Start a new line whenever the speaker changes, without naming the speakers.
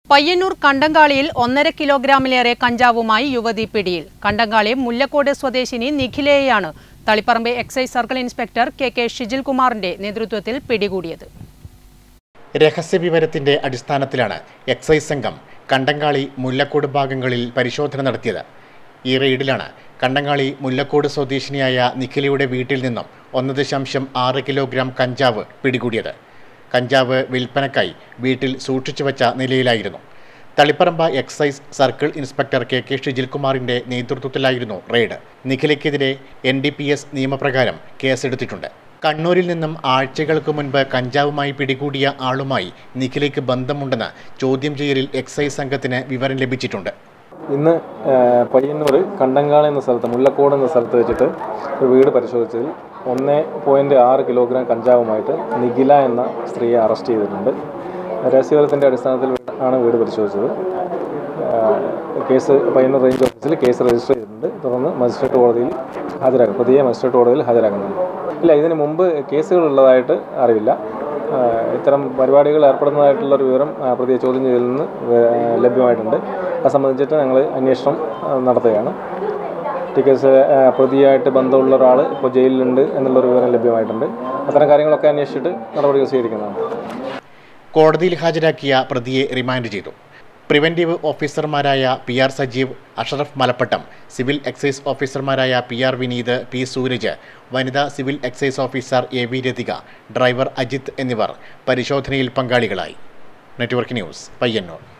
പയ്യന്നൂർ കണ്ടങ്കാളിയിൽ ഒന്നര കിലോഗ്രാമിലേറെ കഞ്ചാവുമായി യുവതി പിടിയിൽ കണ്ടങ്കാളി മുല്ലക്കോട് സ്വദേശിനി നിഖിലയെയാണ് Taliparamba excise circle inspector K K Shijil കുമാറിന്റെ നേതൃത്വത്തിൽ പിടികൂടിയത്
രഹസ്യവിവരത്തിന്റെ അടിസ്ഥാനത്തിലാണ് എക്സൈസ് സംഘം കണ്ടങ്കാളി മുല്ലക്കോട് ഭാഗങ്ങളിൽ പരിശോധന നടത്തിയത് ഈ റെയ്ഡിലാണ് കണ്ടങ്കാളി മുല്ലക്കോട് സ്വദേശിനിയായ നിഖിലയുടെ വീട്ടിൽ നിന്നും ഒന്ന് ദശാംശം ആറ് കിലോഗ്രാം കഞ്ചാവ് പിടികൂടിയത് കഞ്ചാവ് വിൽപ്പനക്കായി വീട്ടിൽ സൂക്ഷിച്ചു വച്ച നിലയിലായിരുന്നു Taliparamba excise circle inspector K K ഷിജിൽകുമാറിന്റെ നേതൃത്വത്തിലായിരുന്നു റെയ്ഡ് നിഖിലയ്ക്കെതിരെ എൻ ഡി പി എസ് നിയമപ്രകാരം കേസെടുത്തിട്ടുണ്ട് കണ്ണൂരിൽ നിന്നും ആഴ്ചകൾക്ക് മുൻപ് കഞ്ചാവുമായി പിടികൂടിയ ആളുമായി നിഖിലയ്ക്ക് ബന്ധമുണ്ടെന്ന് ചോദ്യം ചെയ്യലിൽ എക്സൈസ് സംഘത്തിന് വിവരം ലഭിച്ചിട്ടുണ്ട്
ഇന്ന് ആ, പയ്യന്നൂർ കണ്ടങ്കാളി എന്ന സ്ഥലത്ത് മുല്ലക്കോട് എന്ന സ്ഥലത്ത് വെച്ചിട്ട് ഒരു വീട് പരിശോധിച്ചതിൽ ഒന്ന് പോയിൻറ്റ് ആറ് കിലോഗ്രാം കഞ്ചാവുമായിട്ട് നിഖില എന്ന സ്ത്രീയെ അറസ്റ്റ് ചെയ്തിട്ടുണ്ട് രഹസ്യവിവരത്തിൻ്റെ അടിസ്ഥാനത്തിൽ ആണ് വീട് പരിശോധിച്ചത് ആ, കേസ് പയ്യന്നൂർ റേഞ്ച് ഓഫീസിൽ കേസ് രജിസ്റ്റർ ചെയ്തിട്ടുണ്ട് തുടർന്ന് മജിസ്ട്രേറ്റ് കോടതിയിൽ ഹാജരാക്കും പ്രതിയെ മജിസ്ട്രേറ്റ് കോടതിയിൽ ഹാജരാക്കുന്നുണ്ട് ഇല്ല ഇതിന് മുമ്പ് കേസുകൾ ഉള്ളതായിട്ട് അറിവില്ല ആ, ഇത്തരം പരിപാടികൾ ഏർപ്പെടുന്നതായിട്ടുള്ളൊരു വിവരം ആ, പ്രതിയെ ചോദ്യം ചെയ്തതിൽ നിന്ന് വേ- ലഭ്യമായിട്ടുണ്ട് അത് സംബന്ധിച്ചിട്ട് ഞങ്ങൾ അന്വേഷണം ആ, നടത്തുകയാണ് ഈ കേസ് ആ, പ്രതിയായിട്ട് ബന്ധമുള്ള ഒരാൾ ഇപ്പോൾ ജയിലിലുണ്ട് എന്നുള്ളൊരു വിവരം ലഭ്യമായിട്ടുണ്ട് അത്തരം കാര്യങ്ങളൊക്കെ അന്വേഷിച്ചിട്ട് നടപടികൾ സ്വീകരിക്കുന്നതാണ്
കോടതിയിൽ ഹാജരാക്കിയ പ്രതിയെ റിമാൻഡ് ചെയ്തു പ്രിവൻറ്റീവ് ഓഫീസർമാരായ P R Sajeev Ashraf Malappattam civil excise ഓഫീസർമാരായ P R Vineeth P Sooraj വനിതാ civil excise officer A V Rathika driver Ajith എന്നിവർ പരിശോധനയിൽ പങ്കാളികളായി നെറ്റ്വർക്ക് ന്യൂസ് പയ്യന്നൂർ